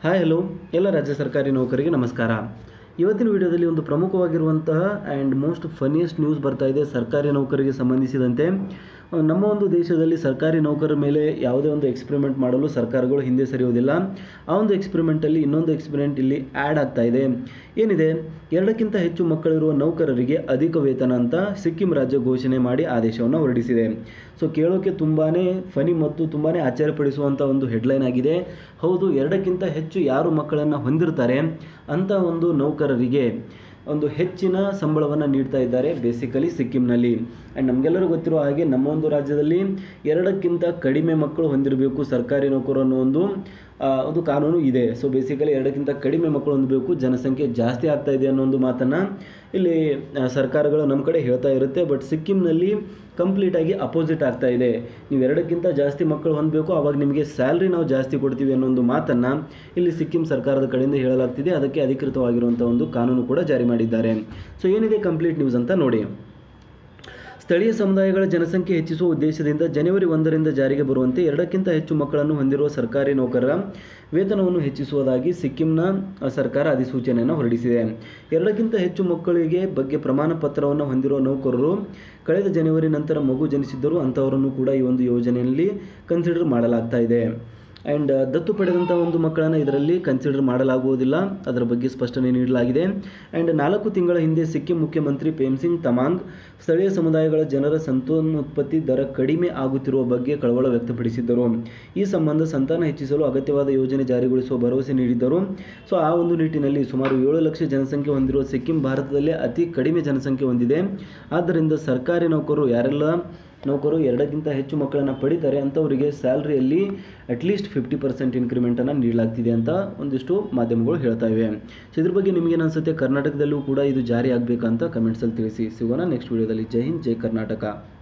hi hello ಎಲ್ಲ ರಾಜ್ಯ ಸರ್ಕಾರಿ ನೌಕರಿಗೆ ನಮಸ್ಕಾರ ಇವತ್ತಿನ ವಿಡಿಯೋದಲ್ಲಿ ಒಂದು ಪ್ರಮುಖವಾಗಿರುವಂತಹ ಆ್ಯಂಡ್ ಮೋಸ್ಟ್ ಫನಿಯೆಸ್ಟ್ ನ್ಯೂಸ್ ಬರ್ತಾ ಇದೆ ಸರ್ಕಾರಿ ನೌಕರಿಗೆ ಸಂಬಂಧಿಸಿದಂತೆ ಆ, ನಮ್ಮ ಒಂದು ದೇಶದಲ್ಲಿ ಸರ್ಕಾರಿ ನೌಕರರ ಮೇಲೆ ಯಾವುದೇ ಒಂದು ಎಕ್ಸ್ಪೆರಿಮೆಂಟ್ ಮಾಡಲು ಸರ್ಕಾರಗಳು ಹಿಂದೆ ಸರಿಯೋದಿಲ್ಲ ಆ ಒಂದು ಎಕ್ಸ್ಪೆರಿಮೆಂಟಲ್ಲಿ ಇನ್ನೊಂದು ಎಕ್ಸ್ಪೆರಿಮೆಂಟ್ ಇಲ್ಲಿ ಆ್ಯಡ್ ಆಗ್ತಾ ಇದೆ ಏನಿದೆ ಎರಡಕ್ಕಿಂತ ಹೆಚ್ಚು ಮಕ್ಕಳಿರುವ ನೌಕರರಿಗೆ ಅಧಿಕ ವೇತನ ಅಂತ ಸಿಕ್ಕಿಂ ರಾಜ್ಯ ಘೋಷಣೆ ಮಾಡಿ ಆದೇಶವನ್ನು ಹೊರಡಿಸಿದೆ ಸೊ ಕೇಳೋಕೆ ತುಂಬಾ ಫನಿ ಮತ್ತು ತುಂಬಾ ಆಶ್ಚರ್ಯಪಡಿಸುವಂಥ ಒಂದು ಹೆಡ್ಲೈನ್ ಆಗಿದೆ ಹೌದು ಎರಡಕ್ಕಿಂತ ಹೆಚ್ಚು ಯಾರು ಮಕ್ಕಳನ್ನು ಹೊಂದಿರ್ತಾರೆ ಅಂಥ ಒಂದು ನೌಕರರಿಗೆ ಒಂದು ಹೆಚ್ಚಿನ ಸಂಬಳವನ್ನು ನೀಡ್ತಾ ಇದ್ದಾರೆ ಬೇಸಿಕಲಿ ಸಿಕ್ಕಿಂನಲ್ಲಿ ಆ್ಯಂಡ್ ನಮಗೆಲ್ಲರೂ ಗೊತ್ತಿರೋ ಹಾಗೆ ನಮ್ಮ ಒಂದು ರಾಜ್ಯದಲ್ಲಿ ಎರಡಕ್ಕಿಂತ ಕಡಿಮೆ ಮಕ್ಕಳು ಹೊಂದಿರಬೇಕು ಸರ್ಕಾರಿ ನೌಕರು ಅನ್ನೋ ಒಂದು ಆ, ಒಂದು ಕಾನೂನು ಇದೆ ಸೊ ಬೇಸಿಕಲಿ ಎರಡಕ್ಕಿಂತ ಕಡಿಮೆ ಮಕ್ಕಳು ಹೊಂದಬೇಕು ಜನಸಂಖ್ಯೆ ಜಾಸ್ತಿ ಆಗ್ತಾ ಇದೆ ಅನ್ನೋ ಒಂದು ಮಾತನ್ನು ಇಲ್ಲಿ ಆ, ಸರ್ಕಾರಗಳು ನಮ್ಮ ಕಡೆ ಹೇಳ್ತಾ ಇರುತ್ತೆ ಬಟ್ ಸಿಕ್ಕಿಂನಲ್ಲಿ ಕಂಪ್ಲೀಟಾಗಿ ಅಪೋಸಿಟ್ ಆಗ್ತಾ ಇದೆ ನೀವು ಎರಡಕ್ಕಿಂತ ಜಾಸ್ತಿ ಮಕ್ಕಳು ಹೊಂದಬೇಕು ಆವಾಗ ನಿಮಗೆ ಸ್ಯಾಲ್ರಿ ನಾವು ಜಾಸ್ತಿ ಕೊಡ್ತೀವಿ ಅನ್ನೋ ಒಂದು ಮಾತನ್ನು ಇಲ್ಲಿ ಸಿಕ್ಕಿಂ ಸರ್ಕಾರದ ಕಡೆಯಿಂದ ಹೇಳಲಾಗ್ತಿದೆ ಅದಕ್ಕೆ ಅಧಿಕೃತವಾಗಿರುವಂಥ ಒಂದು ಕಾನೂನು ಕೂಡ ಜಾರಿ ಮಾಡಿದ್ದಾರೆ ಸೊ ಏನಿದೆ ಕಂಪ್ಲೀಟ್ ನ್ಯೂಸ್ ಅಂತ ನೋಡಿ ಸ್ಥಳೀಯ ಸಮುದಾಯಗಳ ಜನಸಂಖ್ಯೆ ಹೆಚ್ಚಿಸುವ ಉದ್ದೇಶದಿಂದ ಜನವರಿ ಒಂದರಿಂದ ಜಾರಿಗೆ ಬರುವಂತೆ ಎರಡಕ್ಕಿಂತ ಹೆಚ್ಚು ಮಕ್ಕಳನ್ನು ಹೊಂದಿರುವ ಸರ್ಕಾರಿ ನೌಕರರ ವೇತನವನ್ನು ಹೆಚ್ಚಿಸುವುದಾಗಿ ಸಿಕ್ಕಿಂನ ಅ, ಸರ್ಕಾರ ಅಧಿಸೂಚನೆಯನ್ನು ಹೊರಡಿಸಿದೆ ಎರಡಕ್ಕಿಂತ ಹೆಚ್ಚು ಮಕ್ಕಳಿಗೆ ಬಗ್ಗೆ ಪ್ರಮಾಣ ಪತ್ರವನ್ನು ಹೊಂದಿರುವ ನೌಕರರು ಕಳೆದ ಜನವರಿ ನಂತರ ಮಗು ಜನಿಸಿದ್ದರೂ ಅಂಥವರನ್ನು ಕೂಡ ಈ ಒಂದು ಯೋಜನೆಯಲ್ಲಿ ಕನ್ಸಿಡರ್ ಮಾಡಲಾಗ್ತಾ ಇದೆ ಆ್ಯಂಡ್ ದತ್ತು ಪಡೆದಂಥ ಒಂದು ಮಕ್ಕಳನ್ನು ಇದರಲ್ಲಿ ಕನ್ಸಿಡರ್ ಮಾಡಲಾಗುವುದಿಲ್ಲ ಅದರ ಬಗ್ಗೆ ಸ್ಪಷ್ಟನೆ ನೀಡಲಾಗಿದೆ ಆ್ಯಂಡ್ ನಾಲ್ಕು ತಿಂಗಳ ಹಿಂದೆ ಸಿಕ್ಕಿಂ ಮುಖ್ಯಮಂತ್ರಿ ಪ್ರೇಮ್ಸಿಂಗ್ ತಮಾಂಗ್ ಸ್ಥಳೀಯ ಸಮುದಾಯಗಳ ಜನರ ಸಂತಾನೋತ್ಪತ್ತಿ ದರ ಕಡಿಮೆ ಆಗುತ್ತಿರುವ ಬಗ್ಗೆ ಕಳವಳ ವ್ಯಕ್ತಪಡಿಸಿದ್ದರು ಈ ಸಂಬಂಧ ಸಂತಾನ ಹೆಚ್ಚಿಸಲು ಅಗತ್ಯವಾದ ಯೋಜನೆ ಜಾರಿಗೊಳಿಸುವ ಭರವಸೆ ನೀಡಿದ್ದರು ಸೊ ಆ ಒಂದು ನಿಟ್ಟಿನಲ್ಲಿ ಸುಮಾರು ಏಳು ಲಕ್ಷ ಜನಸಂಖ್ಯೆ ಹೊಂದಿರುವ ಸಿಕ್ಕಿಂ ಭಾರತದಲ್ಲೇ ಅತಿ ಕಡಿಮೆ ಜನಸಂಖ್ಯೆ ಹೊಂದಿದೆ ಆದ್ದರಿಂದ ಸರ್ಕಾರಿ ನೌಕರರು ಯಾರೆಲ್ಲ ನೌಕರು ಎರಡಕ್ಕಿಂತ ಹೆಚ್ಚು ಮಕ್ಕಳನ್ನು ಪಡಿತಾರೆ ಅಂಥವರಿಗೆ ಸ್ಯಾಲ್ರಿಯಲ್ಲಿ ಅಟ್ಲೀಸ್ಟ್ ಫಿಫ್ಟಿ ಪರ್ಸೆಂಟ್ ಇನ್ಕ್ರಿಮೆಂಟನ್ನು ನೀಡಲಾಗ್ತಿದೆ ಅಂತ ಒಂದಿಷ್ಟು ಮಾಧ್ಯಮಗಳು ಹೇಳ್ತಾ ಇವೆ ಸೊ ಇದ್ರ ಬಗ್ಗೆ ನಿಮಗೇನು ಅನಿಸುತ್ತೆ ಕರ್ನಾಟಕದಲ್ಲೂ ಕೂಡ ಇದು ಜಾರಿ ಆಗಬೇಕಂತ ಕಮೆಂಟ್ಸಲ್ಲಿ ತಿಳಿಸಿ ಸಿಗೋಣ ನೆಕ್ಸ್ಟ್ ವಿಡಿಯೋದಲ್ಲಿ ಜೈ ಹಿಂದ್ ಜೈ ಕರ್ನಾಟಕ